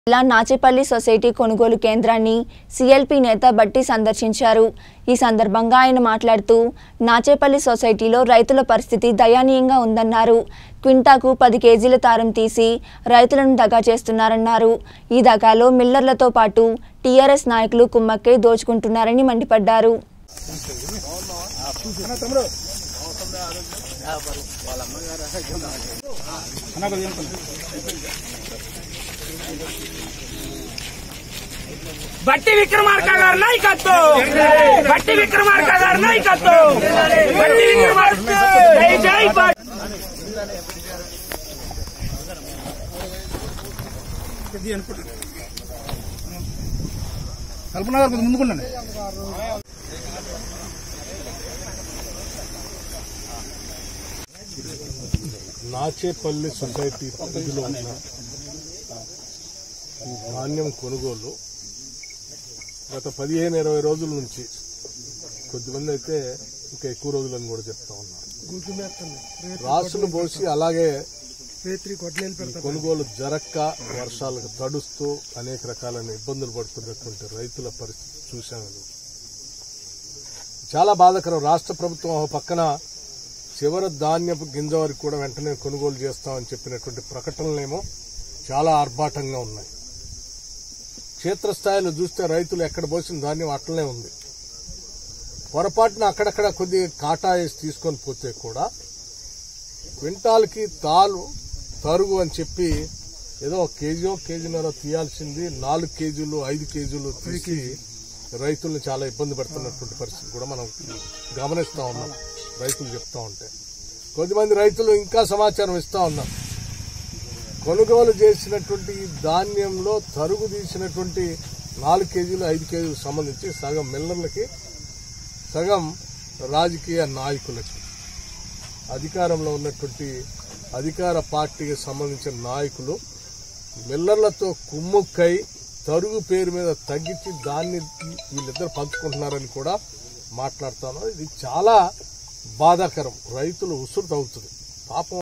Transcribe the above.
జిల్లా నాచేపల్లి సొసైటీ కొనుగోలు కేంద్రాన్ని సిఎల్పి నేత బట్టి సందర్శించారు ఈ సందర్భంగా ఆయన మాట్లాడుతూ నాచేపల్లి సొసైటీలో రైతుల పరిస్థితి దయనీయంగా ఉందన్నారు క్వింటాకు పది కేజీల తారం తీసి రైతులను దగా చేస్తున్నారన్నారు ఈ దగాలో మిల్లర్లతో పాటు టీఆర్ఎస్ నాయకులు కుమ్మక్కై దోచుకుంటున్నారని మండిపడ్డారు బట్టి విక్రమార్క గారి నాయకత్వం బట్టి విక్రమార్క గారి నాయకత్వం బట్టి విక్రమార్క జై జై బట్టి కల్పన గారు కొంచెం ముందుకుండండి నాచేపల్లి సొసైటీ పరిధిలో ఉన్న ఈ ధాన్యం కొనుగోలు గత పదిహేను ఇరవై రోజుల నుంచి కొద్దిమంది అయితే ఇంకా ఎక్కువ రోజులని కూడా చెప్తా ఉన్నారు రాసులు పోసి అలాగే ఈ కొనుగోలు జరక్క వర్షాలకు తడుస్తూ అనేక రకాలైన ఇబ్బందులు పడుతున్నటువంటి రైతుల పరిస్థితి చూశాను చాలా బాధాకరం రాష్ట్ర ప్రభుత్వం ఒక పక్కన చివరి ధాన్యపు గింజ వరకు కూడా వెంటనే కొనుగోలు చేస్తామని చెప్పినటువంటి ప్రకటనలేమో చాలా ఆర్భాటంగా ఉన్నాయి క్షేత్రస్థాయిలో చూస్తే రైతులు ఎక్కడ పోసిన ధాన్యం అట్లనే ఉంది పొరపాటున అక్కడక్కడ కొద్ది కాటా వేసి తీసుకొని పోతే కూడా క్వింటాల్కి తాలు తరుగు అని చెప్పి ఏదో ఒక కేజీయో కేజీన్నర తీయాల్సింది నాలుగు కేజీలు ఐదు కేజీలు తీసి రైతుల్ని చాలా ఇబ్బంది పెడుతున్నటువంటి పరిస్థితి కూడా మనం గమనిస్తా ఉన్నాం రైతులు చెప్తా ఉంటే కొద్దిమంది రైతులు ఇంకా సమాచారం ఇస్తా ఉన్నాం కొనుగోలు చేసినటువంటి ఈ ధాన్యంలో తరుగు తీసినటువంటి నాలుగు కేజీలు ఐదు కేజీలకు సంబంధించి సగం మిల్లర్లకి సగం రాజకీయ నాయకులకి అధికారంలో ఉన్నటువంటి అధికార పార్టీకి సంబంధించిన నాయకులు మిల్లర్లతో కుమ్ముక్కై తరుగు పేరు మీద తగ్గించి దాన్ని వీళ్ళిద్దరు పంచుకుంటున్నారని కూడా మాట్లాడుతాను ఇది చాలా బాధాకరం రైతులు ఉసురు తగ్గుతుంది పాపం